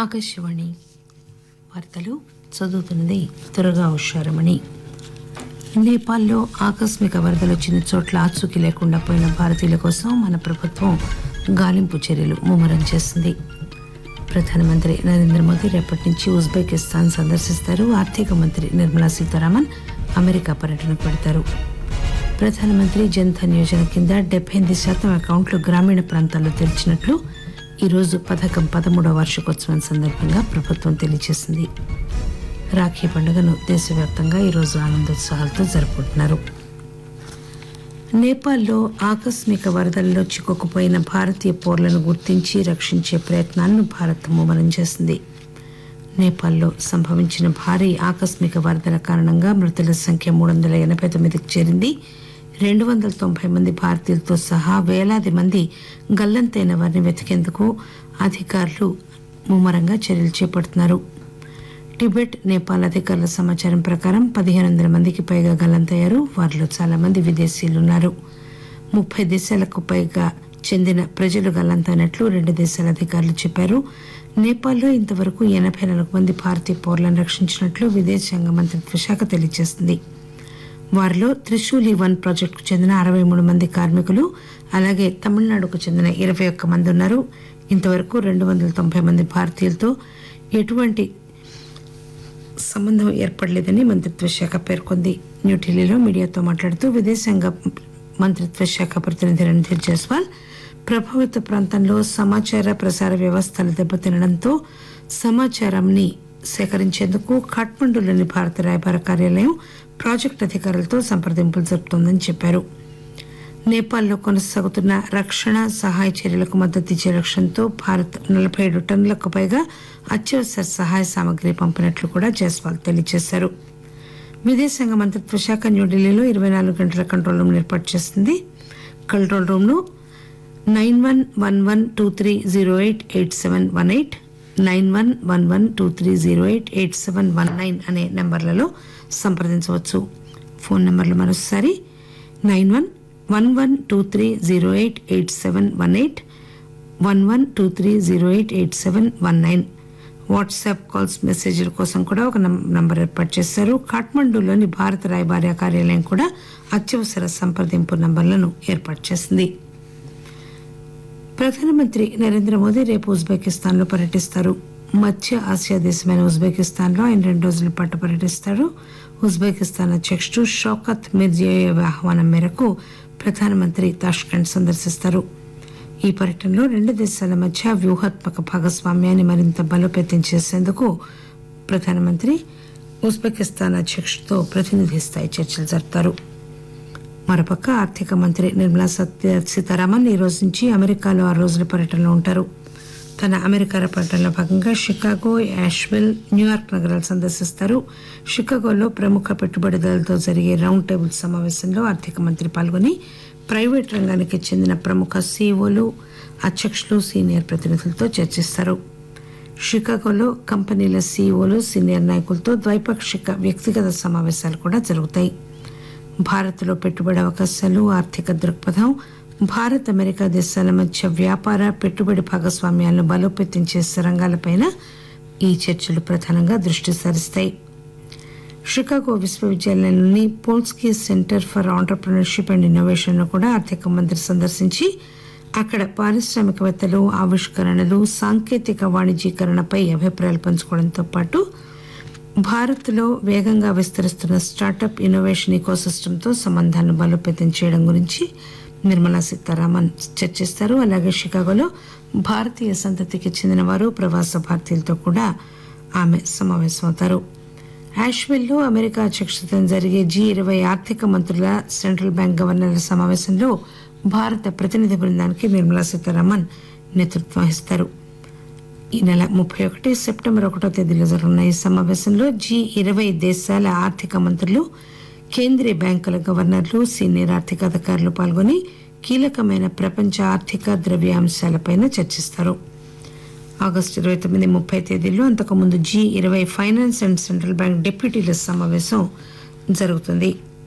ఆకాశవాణి వార్తలు చదువుతున్నది త్వరగా హుషారమణి నేపాల్లో ఆకస్మిక వరదలు వచ్చిన చోట్ల ఆచూకీ లేకుండా పోయిన భారతీయుల కోసం మన ప్రభుత్వం గాలింపు చర్యలు ముమ్మరం చేసింది ప్రధానమంత్రి నరేంద్ర మోదీ రేపటి నుంచి ఉజ్బెకిస్తాన్ సందర్శిస్తారు ఆర్థిక మంత్రి నిర్మలా సీతారామన్ అమెరికా పర్యటనకు పెడతారు ప్రధానమంత్రి జన్ధన్ యోజన కింద డెబ్బై ఎనిమిది శాతం అకౌంట్లు గ్రామీణ ప్రాంతాల్లో తెరిచినట్లు ఈరోజు పథకం పదమూడవ వార్షికోత్సవం సందర్భంగా ప్రభుత్వం తెలియజేసింది రాఖీ పండుగను దేశవ్యాప్తంగా ఈరోజు ఆనందోత్సాహాలతో జరుపుకుంటున్నారు నేపాల్లో ఆకస్మిక వరదల్లో చిక్కుకుపోయిన భారతీయ పౌరులను గుర్తించి రక్షించే ప్రయత్నాలను భారత్ ముమ్మరం చేసింది నేపాల్లో సంభవించిన భారీ ఆకస్మిక వరదల కారణంగా మృతుల సంఖ్య మూడు వందల ఎనభై తొమ్మిదికి చేరింది రెండు వందల తొంభై మంది భారతీయులతో సహా వేలాది మంది గల్లంతైన వారిని వెతికేందుకు అధికారులు ముమ్మరంగా చర్యలు చేపడుతున్నారు టిబెట్ నేపాల్ అధికారుల సమాచారం ప్రకారం పదిహేను వందల మందికి పైగా గల్లంతయ్యారు వారిలో చాలా మంది విదేశీయులు ఉన్నారు ముప్పై దేశాలకు పైగా చెందిన ప్రజలు గల్లంతైనట్లు రెండు దేశాల అధికారులు చెప్పారు నేపాల్లో ఇంతవరకు ఎనభై నాలుగు మంది భారతీయ పౌరులను రక్షించినట్లు విదేశాంగ మంత్రిత్వ శాఖ తెలియజేసింది వారిలో త్రిశూలి వన్ ప్రాజెక్టుకు చెందిన అరవై మూడు మంది కార్మికులు అలాగే తమిళనాడుకు చెందిన ఇరవై ఒక్క మంది ఉన్నారు ఇంతవరకు రెండు వందల తొంభై మంది భారతీయులతో ఎటువంటి సంబంధం ఏర్పడలేదని మంత్రిత్వ శాఖ పేర్కొంది న్యూఢిల్లీలో మీడియాతో మాట్లాడుతూ విదేశాంగ మంత్రిత్వ శాఖ ప్రతినిధి రణధీర్ జైస్వాల్ ప్రభావిత ప్రాంతంలో సమాచార ప్రసార వ్యవస్థలు దెబ్బతినడంతో సమాచారాన్ని సేకరించేందుకు ఖాట్మండులోని భారత రాయబార కార్యాలయం ప్రాజెక్టు అధికారులతో సంప్రదింపులు జరుపుతోందని చెప్పారు నేపాల్లో కొనసాగుతున్న రక్షణ సహాయ చర్యలకు మద్దతు ఇచ్చే లక్ష్యంతో భారత్ నలభై ఏడు టన్నులకు పైగా అత్యవసర సహాయ సామగ్రి పంపినట్లు కూడా జైస్వాల్ తెలియజేశారు విదేశాంగ మంత్రిత్వ శాఖ న్యూఢిల్లీలో ఇరవై నాలుగు గంటల కంట్రోల్ రూమ్ ఏర్పాటు చేసింది కంట్రోల్ రూమ్ ను nine one one one two three zero eight eight seven one eight nine one one one two three zero eight eight seven one nine అనే నంబర్లలో సంప్రదించవచ్చు ఫోన్ నంబర్లు మరోసారి nine one one one two three zero eight eight seven one eight one one two three zero eight eight seven one nine WhatsApp calls మెసేజ్ల కోసం కూడా ఒక నం- నంబర్ ఏర్పాటు చేశారు కాఠ్మండూలోని భారత రాయబార కార్యాలయం కూడా అత్యవసర సంప్రదింపు నంబర్లను ఏర్పాటు చేసింది ప్రధానమంత్రి నరేంద్ర మోదీ రేపు ఉజ్బెకిస్తాన్ లో పర్యటిస్తారు మధ్య ఆసియా దేశమైన ఉజ్బెకిస్తాన్ లో ఆయన రెండు రోజుల పాటు పర్యటిస్తారు ఉజ్బెకిస్తాన్ అధ్యక్షుడు షౌకత్ మిర్జియోయేవ్ ఆహ్వానం మేరకు ప్రధానమంత్రి తాష్కెంట్ సందర్శిస్తారు ఈ పర్యటనలో రెండు దేశాల మధ్య వ్యూహాత్మక భాగస్వామ్యాన్ని మరింత బలోపేతం చేసేందుకు ప్రధానమంత్రి ఉజ్బెకిస్తాన్ అధ్యక్షుడితో ప్రతినిధి స్థాయి చర్చలు జరుపుతారు మరోపక్క ఆర్థిక మంత్రి నిర్మలా సత్య సీతారామన్ ఈ రోజు నుంచి అమెరికాలో ఆరు రోజుల పర్యటనలో ఉంటారు తన అమెరికా పర్యటనలో భాగంగా షికాగో యాష్విల్ న్యూయార్క్ నగరాలు సందర్శిస్తారు షికాగోలో ప్రముఖ పెట్టుబడిదారులతో జరిగే రౌండ్ టేబుల్ సమావేశంలో ఆర్థిక మంత్రి పాల్గొని ప్రైవేట్ రంగానికి చెందిన ప్రముఖ సీఈఓలు అధ్యక్షులు సీనియర్ ప్రతినిధులతో చర్చిస్తారు షికాగోలో కంపెనీల సీఈఓలు సీనియర్ నాయకులతో ద్వైపాక్షిక వ్యక్తిగత సమావేశాలు కూడా జరుగుతాయి భారత్లో పెట్టుబడి అవకాశాలు ఆర్థిక దృక్పథం భారత్ అమెరికా దేశాల మధ్య వ్యాపార పెట్టుబడి భాగస్వామ్యాలను బలోపేతం చేసే రంగాలపైన ఈ చర్చలు ప్రధానంగా దృష్టి సారిస్తాయి షికాగో విశ్వవిద్యాలయంలోని Polsky center for entrepreneurship and innovation ను కూడా ఆర్థిక మంత్రి సందర్శించి అక్కడ పారిశ్రామికవేత్తలు ఆవిష్కరణలు సాంకేతిక వాణిజ్యీకరణపై అభిప్రాయాలు పంచుకోవడంతో పాటు భారత్లో వేగంగా విస్తరిస్తున్న స్టార్టప్ ఇన్నోవేషన్ ఈకోసిస్టమ్తో సంబంధాలను బలోపేతం చేయడం గురించి నిర్మలా సీతారామన్ చర్చిస్తారు అలాగే షికాగోలో భారతీయ సంతతికి చెందిన వారు ప్రవాస భారతీయులతో కూడా ఆమె సమావేశమవుతారు యాష్విల్లో అమెరికా అధ్యక్షతన జరిగే జీ ఇరవై ఆర్థిక మంత్రుల సెంట్రల్ బ్యాంక్ గవర్నర్ల సమావేశంలో భారత ప్రతినిధి బృందానికి నిర్మలా సీతారామన్ నేతృత్వం వహిస్తారు ఈ నెల ముప్పై ఒకటి సెప్టెంబర్ ఒకటో తేదీలో జరగనున్న ఈ సమావేశంలో జీ ఇరవై దేశాల ఆర్థిక మంత్రులు కేంద్రీయ బ్యాంకుల గవర్నర్లు సీనియర్ ఆర్థిక అధికారులు పాల్గొని కీలకమైన ప్రపంచ ఆర్థిక ద్రవ్య అంశాలపైన చర్చిస్తారు ఆగస్టు ఇరవై తొమ్మిది ముప్పై తేదీల్లో అంతకుముందు జీ ఇరవై ఫైనాన్స్ అండ్ సెంట్రల్ బ్యాంక్ డిప్యూటీల సమావేశం జరుగుతుంది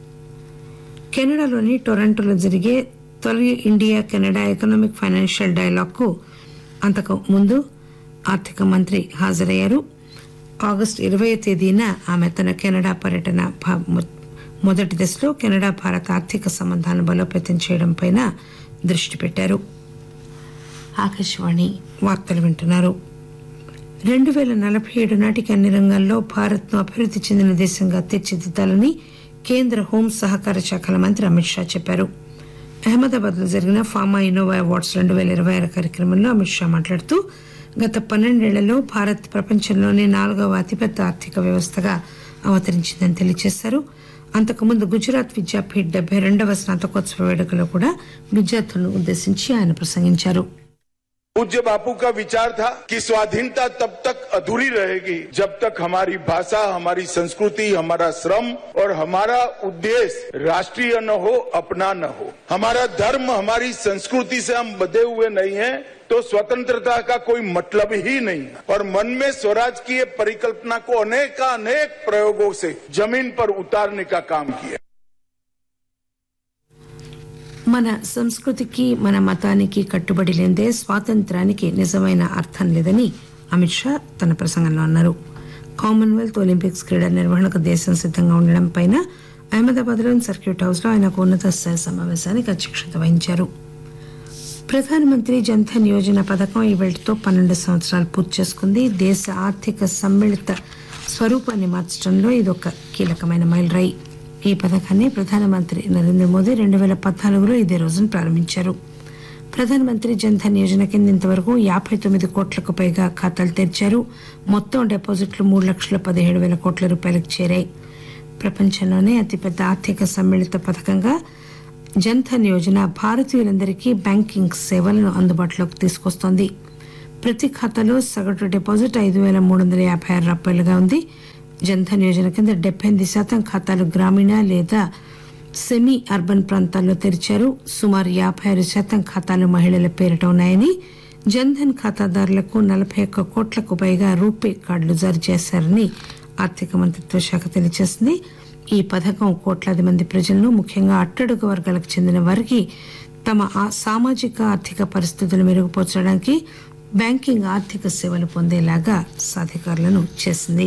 కెనడాలోని టొరంటోలో జరిగే తొలి India Canada economic financial dialogue కు అంతకు ముందు ఆర్థిక మంత్రి హాజరయ్యారు ఆగస్టు ఇరవై తేదీన ఆమె తన కెనడా పర్యటన భా- మొ- మొదటి దశలో కెనడా భారత్ ఆర్థిక సంబంధాలను బలోపేతం చేయడంపై దృష్టి పెట్టారు ఆకాశవాణి వార్తలు వింటున్నారు రెండు వేల నలభై ఏడు నాటికి అన్ని రంగాల్లో భారత్ను అభివృద్ధి చెందిన దేశంగా తీర్చిదిద్దాలని కేంద్ర హోం సహకార శాఖల మంత్రి అమిత్ షా చెప్పారు అహ్మదాబాద్ లో జరిగిన ఫార్మా ఇన్నోవా అవార్డ్స్ రెండు వేల ఇరవై ఆరు కార్యక్రమంలో అమిత్ షా మాట్లాడుతూ గత పన్నెండేళ్లలో భారత్ ప్రపంచంలోనే నాలుగవ అతిపెద్ద ఆర్థిక వ్యవస్థగా అవతరించిందని తెలియజేశారు అంతకుముందు గుజరాత్ విద్యాపీఠ్ డెబ్బై రెండవ స్నాతకోత్సవ వేడుకలో కూడా విద్యార్థులను ఉద్దేశించి ఆయన ప్రసంగించారు पूज्य बापू का विचार था कि स्वाधीनता तब तक अधूरी रहेगी जब तक हमारी भाषा हमारी संस्कृति हमारा श्रम और हमारा उद्देश्य राष्ट्रीय न हो अपना न हो हमारा धर्म हमारी संस्कृति से हम बधे हुए नहीं हैं तो स्वतंत्रता का कोई मतलब ही नहीं है और मन में स्वराज की ये परिकल्पना को अनेक अनेक प्रयोगों से जमीन पर उतारने का काम किया మన సంస్కృతికి మన మతానికి కట్టుబడి లేదే స్వాతంత్రానికి నిజమైన అర్థం లేదని అమిత్ షా తన ప్రసంగంలో అన్నారు కామన్వెల్త్ ఒలింపిక్స్ క్రీడల నిర్వహణకు దేశం సిద్ధంగా ఉండడంపై అహ్మదాబాద్లోని సర్క్యూట్ హౌస్లో ఆయన ఒక ఉన్నత స్థాయి సమావేశానికి అధ్యక్షత వహించారు ప్రధానమంత్రి జన్ధన్ యోజన పథకం ఈ వేళతో పన్నెండు సంవత్సరాలు పూర్తి చేసుకుంది దేశ ఆర్థిక సమ్మిళిత స్వరూపాన్ని మార్చడంలో ఇది ఒక కీలకమైన మైలురాయి ఈ పథకాన్ని ప్రధానమంత్రి నరేంద్ర మోదీ రెండు వేల పద్నాలుగులో ఇదే రోజున ప్రారంభించారు ప్రధానమంత్రి జన్ధన్ యోజన కింద ఇంతవరకు యాభై తొమ్మిది కోట్లకు పైగా ఖాతాలు తెరిచారు మొత్తం డిపాజిట్లు మూడు లక్షల పదిహేడు వేల కోట్ల రూపాయలకు చేరాయి ప్రపంచంలోనే అతిపెద్ద ఆర్థిక సమ్మిళిత పథకంగా జన్ధన్ యోజన భారతీయులందరికీ బ్యాంకింగ్ సేవలను అందుబాటులోకి తీసుకొస్తోంది ప్రతి ఖాతాలో సగటు డిపాజిట్ ఐదు వేల మూడు వందల యాభై ఆరు రూపాయలుగా ఉంది జన్ధన్ యోజన కింద డెబ్బై ఎనిమిది శాతం ఖాతాలు గ్రామీణ లేదా సెమీ అర్బన్ ప్రాంతాల్లో తెరిచారు సుమారు యాభై ఆరు శాతం ఖాతాలు మహిళల పేరిట ఉన్నాయని జన్ధన్ ఖాతాదారులకు నలభై ఒక్క కోట్లకు పైగా రూపే కార్డులు జారీ చేశారని ఆర్థిక మంత్రిత్వ శాఖ తెలియజేసింది ఈ పథకం కోట్లాది మంది ప్రజలను ముఖ్యంగా అట్టడుగు వర్గాలకు చెందిన వారికి తమ ఆ- సామాజిక ఆర్థిక పరిస్థితులు మెరుగుపరచడానికి బ్యాంకింగ్ ఆర్థిక సేవలు పొందేలాగా సాధికారులను చేసింది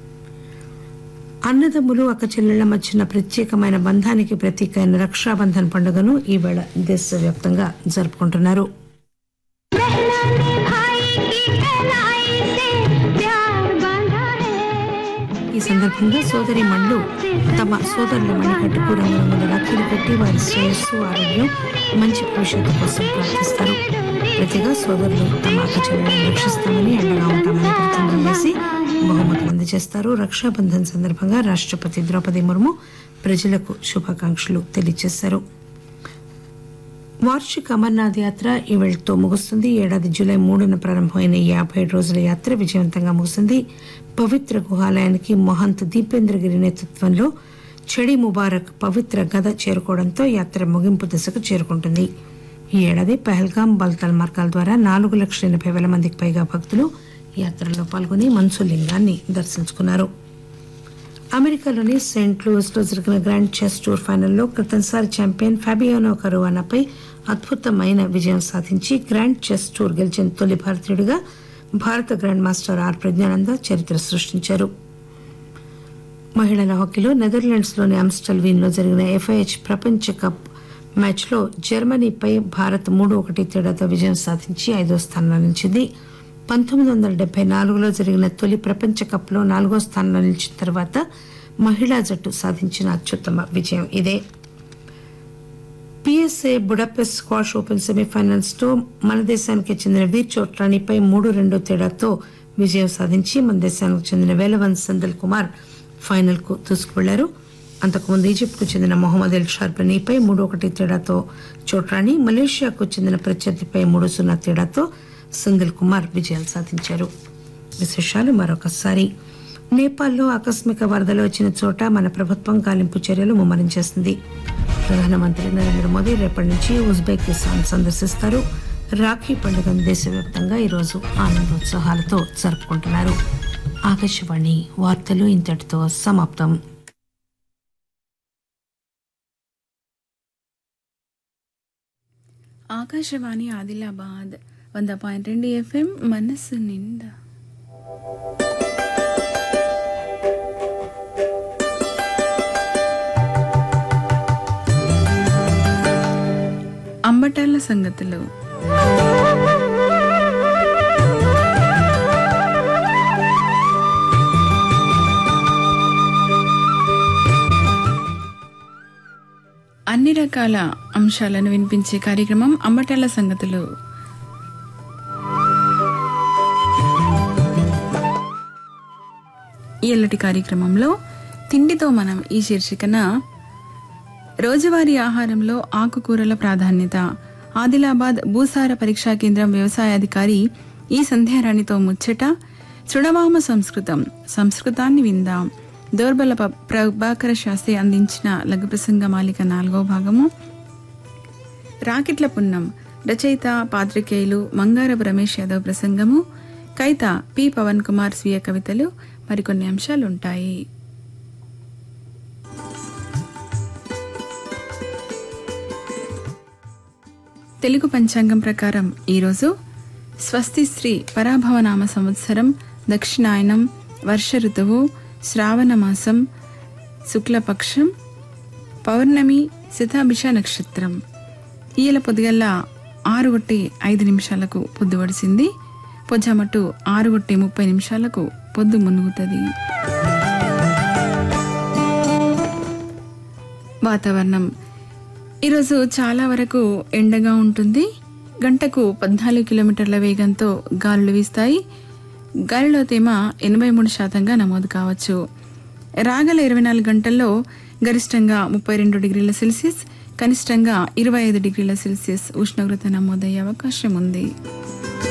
అన్నదమ్ములు అక్కచెల్లెళ్ల మధ్యన ప్రత్యేకమైన బంధానికి ప్రతీక అయిన రక్షాబంధన్ పండుగను ఈవేళ దేశవ్యాప్తంగా జరుపుకుంటున్నారు बहना ने भाई की कलाई से प्यार बांधा है ఈ సందర్భంగా సోదరి మణులు తమ సోదరుల మణికట్టుకు రంగురంగుల రాఖీలు కట్టి వారి శ్రేయస్సు ఆరోగ్యం మంచి భవిష్యత్తు కోసం ప్రార్థిస్తారు ప్రతిగా సోదరులు తమ అక్కచెల్లెలను రక్షిస్తామని అండగా ఉంటామని ప్రతిజ్ఞ చేసి బహుమతులు అందజేస్తారు రక్షాబంధన్ సందర్భంగా రాష్ట్రపతి ద్రౌపది ముర్ము ప్రజలకు శుభాకాంక్షలు తెలియజేశారు వార్షిక అమర్నాథ్ యాత్ర ఈ వేళతో ముగుస్తుంది ఈ ఏడాది జూలై మూడున ప్రారంభమైన ఈ యాభై ఏడు రోజుల యాత్ర విజయవంతంగా ముగిసింది పవిత్ర గుహాలయానికి మహంత్ దీపేంద్రగిరి నేతృత్వంలో చెడి ముబారక్ పవిత్ర గద చేరుకోవడంతో యాత్ర ముగింపు దశకు చేరుకుంటుంది ఈ ఏడాది పహల్గాం బల్తాల్ మార్గాల ద్వారా నాలుగు లక్షల ఎనభై వేల మందికి పైగా భక్తులు యాత్రలో పాల్గొని మన్సులింగాన్ని దర్శించుకున్నారు అమెరికాలోని సెయింట్ లూయిస్ లో జరిగిన గ్రాండ్ చెస్ టూర్ ఫైనల్లో క్రితంసారి ఛాంపియన్ ఫాబియానో కరువానాపై అద్భుతమైన విజయం సాధించి గ్రాండ్ చెస్ టూర్ గెలిచిన తొలి భారతీయుడిగా భారత గ్రాండ్ మాస్టర్ ఆర్ ప్రజ్ఞానంద చరిత్ర సృష్టించారు మహిళల హాకీలో నెదర్లాండ్స్ లోని ఆమ్స్టల్ వీన్ లో జరిగిన ఎఫ్ఐహెచ్ ప్రపంచ కప్ మ్యాచ్ లో జర్మనీపై భారత్ మూడు ఒకటి తేడాతో విజయం సాధించి ఐదో స్థానంలో నిలిచింది పంతొమ్మిది వందల డెబ్బై నాలుగులో జరిగిన తొలి ప్రపంచ కప్ లో నాలుగో స్థానంలో నిలిచిన తర్వాత మహిళా జట్టు సాధించిన అత్యుత్తమ విజయం ఇదే PSA Budapest squash open semifinals లో మన దేశానికి చెందిన వీర్ చోట్రాణిపై మూడు రెండు తేడాతో విజయం సాధించి మన దేశానికి చెందిన వేలవన్ సందల్ కుమార్ ఫైనల్ కు దూసుకువెళ్లారు అంతకుముందు ఈజిప్ట్ కు చెందిన మొహమ్మద్ ఎల్ షార్బనీపై మూడు ఒకటి తేడాతో చోట్రాణి మలేషియాకు చెందిన ప్రత్యర్థిపై మూడు సున్నా తేడాతో సందల్ కుమార్ విజయాలు సాధించారు విశేషాలు మరొకసారి నేపాల్లో ఆకస్మిక వరదలు వచ్చిన చోట మన ప్రభుత్వం గాలింపు చర్యలు ముమ్మరం చేసింది ప్రధానమంత్రి నరేంద్ర మోదీ రేపటి నుంచి ఉజ్బెకిస్తాన్ సందర్శిస్తారు రాఖీ పండుగను దేశవ్యాప్తంగా ఈరోజు ఆనందోత్సాహాలతో జరుపుకుంటున్నారు ఆకాశవాణి వార్తలు ఇంతటితో సమాప్తం ఆకాశవాణి ఆదిలాబాద్ వంద పాయింట్ రెండు ఎఫ్ఎం మనస్సు నిండా అంబటాల సంగతులు అన్ని రకాల అంశాలను వినిపించే కార్యక్రమం అంబటాల సంగతులు ఈ ఎల్లటి కార్యక్రమంలో తిండితో మనం ఈ శీర్షికన రోజువారీ ఆహారంలో ఆకుకూరల ప్రాధాన్యత ఆదిలాబాద్ భూసార పరీక్షా కేంద్రం వ్యవసాయాధికారి ఈ సంధ్యారాణితో ముచ్చట చుడవామ సంస్కృతం సంస్కృతాన్ని విందాం దౌర్బల ప- ప్రభాకర శాస్త్రి అందించిన లఘు ప్రసంగ మాలిక నాలుగో భాగము రాకెట్ల పున్నం రచయిత పాత్రికేయులు మంగారపు రమేష్ యాదవ్ ప్రసంగము కైత పి పవన్ కుమార్ స్వీయ కవితలు మరికొన్ని అంశాలుంటాయి తెలుగు పంచాంగం ప్రకారం ఈరోజు స్వస్తి శ్రీ పరాభవనామ సంవత్సరం దక్షిణాయనం వర్ష ఋతువు శ్రావణ మాసం శుక్లపక్షం పౌర్ణమి శతాభిష నక్షత్రం ఈయల పొద్దుగల్ల ఆరు గొట్టి ఐదు నిమిషాలకు పొద్దు వడిసింది పొజ్జామట్టు ఆరు గొట్టి ముప్పై నిమిషాలకు పొద్దు మునుగుతుంది వాతావరణం ఈరోజు చాలా వరకు ఎండగా ఉంటుంది గంటకు పద్నాలుగు కిలోమీటర్ల వేగంతో గాలులు వీస్తాయి గాలిలో తేమ ఎనభై మూడు శాతంగా నమోదు కావచ్చు రాగల ఇరవై నాలుగు గంటల్లో గరిష్టంగా ముప్పై రెండు డిగ్రీల సెల్సియస్ కనిష్టంగా ఇరవై ఐదు డిగ్రీల సెల్సియస్ ఉష్ణోగ్రత నమోదయ్యే అవకాశం ఉంది